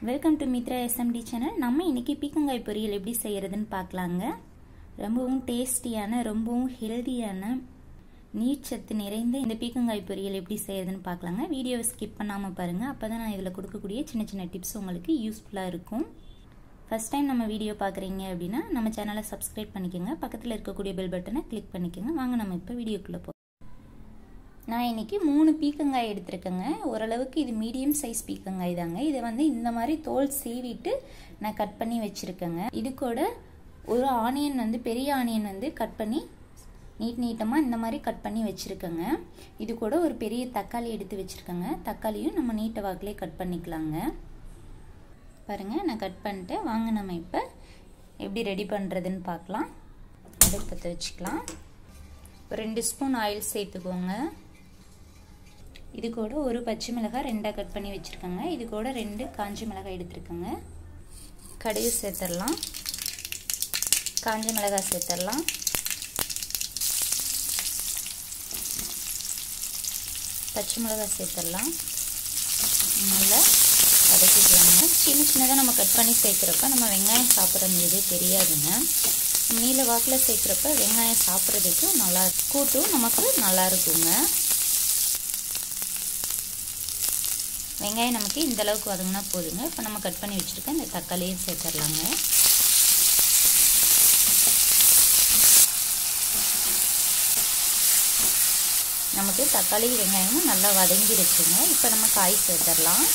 welcome to Mithra SMT channel நம்ம இன்னைக்கு பீக்கங்காய் பொரியல் எப்படி செய்யறதுன்னு பார்க்கலாங்க ரொம்பவும் டேஸ்டியான ரொம்பவும் ஹெல்தியான நீர்ச்சத்து நிறைந்த இந்த பீக்கங்காய் பொரியல் எப்படி செய்யறதுன்னு பார்க்கலாங்க வீடியோவை ஸ்கிப் பண்ணாமல் பாருங்கள் அப்போ தான் நான் இதில் கொடுக்கக்கூடிய சின்ன சின்ன டிப்ஸ் உங்களுக்கு யூஸ்ஃபுல்லாக இருக்கும் ஃபஸ்ட் டைம் நம்ம வீடியோ பார்க்குறீங்க அப்படின்னா நம்ம சேனலை சப்ஸ்கிரைப் பண்ணிக்கோங்க பக்கத்தில் இருக்கக்கூடிய பெல் பட்டனை கிளிக் பண்ணிக்கோங்க வாங்க நம்ம இப்போ வீடியோக்குள்ளே போ நான் இன்றைக்கி மூணு பீக்கங்காய் எடுத்திருக்கேங்க ஓரளவுக்கு இது மீடியம் சைஸ் பீக்கங்காய் தாங்க இதை வந்து இந்த மாதிரி தோல் சீவிட்டு நான் கட் பண்ணி வச்சுருக்கேங்க இது கூட ஒரு ஆனியன் வந்து பெரிய ஆனியன் வந்து கட் பண்ணி நீட் நீட்டமாக இந்த மாதிரி கட் பண்ணி வச்சுருக்கேங்க இது கூட ஒரு பெரிய தக்காளி எடுத்து வச்சுருக்கேங்க தக்காளியும் நம்ம நீட்ட வாக்கிலே கட் பண்ணிக்கலாங்க பாருங்கள் நான் கட் பண்ணிட்டேன் வாங்க நம்ம இப்போ எப்படி ரெடி பண்ணுறதுன்னு பார்க்கலாம் அடுப்பத்தை வச்சுக்கலாம் ரெண்டு ஸ்பூன் ஆயில் சேர்த்துக்கோங்க இது கூட ஒரு பச்சை மிளகாய் ரெண்டாக கட் பண்ணி வச்சுருக்கேங்க இது கூட ரெண்டு காஞ்ச மிளகாய் எடுத்துருக்கேங்க கடுகு சேர்த்துடலாம் காஞ்ச மிளகாய் சேர்த்துடலாம் பச்சை மிளகாய் சேர்த்துடலாம் நல்லா வதக்கிக்கலாங்க சின்ன சின்னதாக நம்ம கட் பண்ணி சேர்க்குறப்ப நம்ம வெங்காயம் சாப்பிட்றது தெரியாதுங்க நீல வாக்கில் சேர்க்குறப்ப வெங்காயம் சாப்பிட்றதுக்கு நல்லா கூட்டும் நமக்கு நல்லா இருக்குங்க வெங்காயம் நமக்கு இந்த அளவுக்கு வதங்கினா போதுங்க இப்போ நம்ம கட் பண்ணி வச்சுருக்க இந்த தக்காளியும் சேர்த்துடலாங்க நமக்கு தக்காளி வெங்காயமும் நல்லா வதங்கிருச்சுங்க இப்போ நம்ம காய் சேர்த்துடலாம்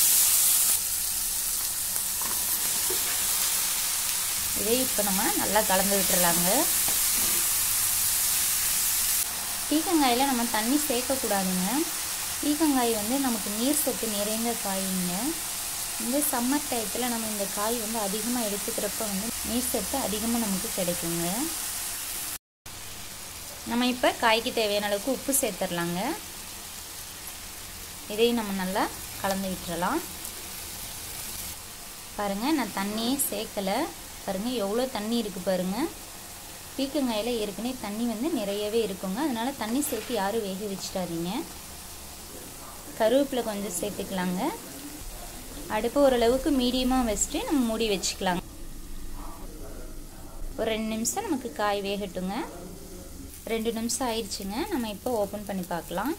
இதை இப்போ நம்ம நல்லா கலந்து விட்டுறலாங்க பீக்கங்காயில் நம்ம தண்ணி சேர்க்கக்கூடாதுங்க பீக்கங்காய் வந்து நமக்கு நீர் சத்து நிறைந்த காய்ங்க இந்த சம்மர் டயத்தில் நம்ம இந்த காய் வந்து அதிகமாக எடுத்துக்கிறப்ப வந்து நீர் சத்து அதிகமாக நமக்கு கிடைக்குங்க நம்ம இப்போ காய்க்கு தேவையான அளவுக்கு உப்பு சேர்த்துடலாங்க இதையும் நம்ம நல்லா கலந்து விட்டுறலாம் பாருங்கள் நான் தண்ணியே சேர்க்கலை பாருங்கள் எவ்வளோ தண்ணி இருக்குது பாருங்கள் பீக்கங்காயில் ஏற்கனவே தண்ணி வந்து நிறையவே இருக்குங்க அதனால் தண்ணி சேர்த்து யாரும் வேக வச்சிடாதீங்க கருவேப்பிலை கொஞ்சம் சேர்த்துக்கலாங்க அடுப்பு ஓரளவுக்கு மீடியமாக வச்சுட்டு நம்ம மூடி வச்சுக்கலாங்க ஒரு ரெண்டு நிமிஷம் நமக்கு காய் வேகட்டுங்க ரெண்டு நிமிஷம் ஆயிடுச்சுங்க நம்ம இப்போ ஓப்பன் பண்ணி பார்க்கலாம்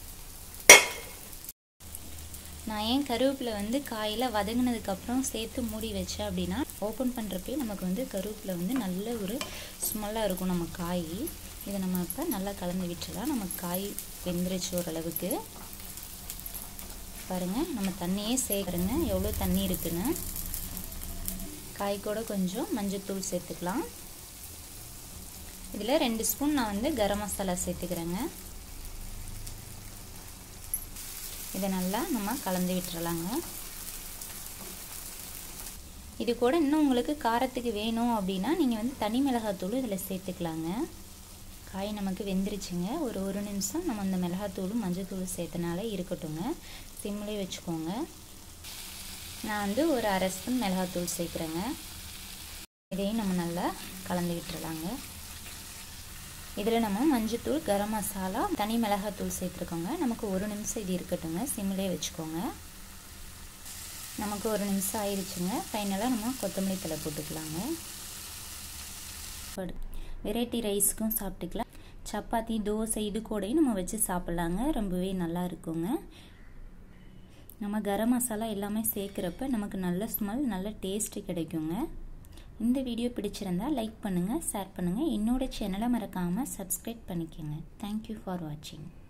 நான் ஏன் கருவேப்பிலை வந்து காயில் வதங்கினதுக்கப்புறம் சேர்த்து மூடி வச்சேன் அப்படின்னா ஓப்பன் பண்ணுறப்பே நமக்கு வந்து கருவேப்பிலை வந்து நல்ல ஒரு ஸ்மெல்லாக இருக்கும் நம்ம காய் இதை நம்ம இப்போ நல்லா கலந்து விட்டுலாம் நம்ம காய் வெந்துருச்சு ஓரளவுக்கு பாருங்கள் நம்ம தண்ணியே சேர்க்குறேங்க எவ்வளோ தண்ணி இருக்குன்னு காய் கூட கொஞ்சம் மஞ்சத்தூள் சேர்த்துக்கலாம் இதில் ரெண்டு ஸ்பூன் நான் வந்து கரம் மசாலா சேர்த்துக்கிறேங்க இதை நல்லா நம்ம கலந்து விட்டுறலாங்க இது கூட இன்னும் உங்களுக்கு காரத்துக்கு வேணும் அப்படின்னா நீங்கள் வந்து தனி மிளகாத்தூள் இதில் சேர்த்துக்கலாங்க காய் நமக்கு வெந்துருச்சுங்க ஒரு ஒரு நிமிஷம் நம்ம அந்த மிளகாத்தூளும் மஞ்சத்தூளும் சேர்த்தனால இருக்கட்டுங்க சிம்லேயே வச்சுக்கோங்க நான் வந்து ஒரு அரை ஸ்பூன் மிளகாத்தூள் சேர்க்குறேங்க இதையும் நம்ம நல்லா கலந்து விட்டுறலாங்க இதில் நம்ம மஞ்சத்தூள் கரம் மசாலா தனி மிளகாத்தூள் சேர்த்துருக்கோங்க நமக்கு ஒரு நிமிஷம் இது இருக்கட்டுங்க சிம்லேயே வச்சுக்கோங்க நமக்கு ஒரு நிமிஷம் ஆயிடுச்சுங்க ஃபைனலாக நம்ம கொத்தமல்லி தலை போட்டுக்கலாங்க வெரைட்டி ரைஸுக்கும் சாப்பிட்டுக்கலாம் சப்பாத்தி தோசை இது கூடயும் நம்ம வச்சு சாப்பிட்லாங்க ரொம்பவே நல்லா இருக்குங்க நம்ம கரம் மசாலா எல்லாமே சேர்க்குறப்ப நமக்கு நல்ல ஸ்மெல் நல்ல டேஸ்ட்டு கிடைக்குங்க இந்த வீடியோ பிடிச்சிருந்தா லைக் பண்ணுங்கள் ஷேர் பண்ணுங்கள் என்னோட சேனலை மறக்காமல் சப்ஸ்கிரைப் பண்ணிக்கோங்க தேங்க்யூ ஃபார் வாட்சிங்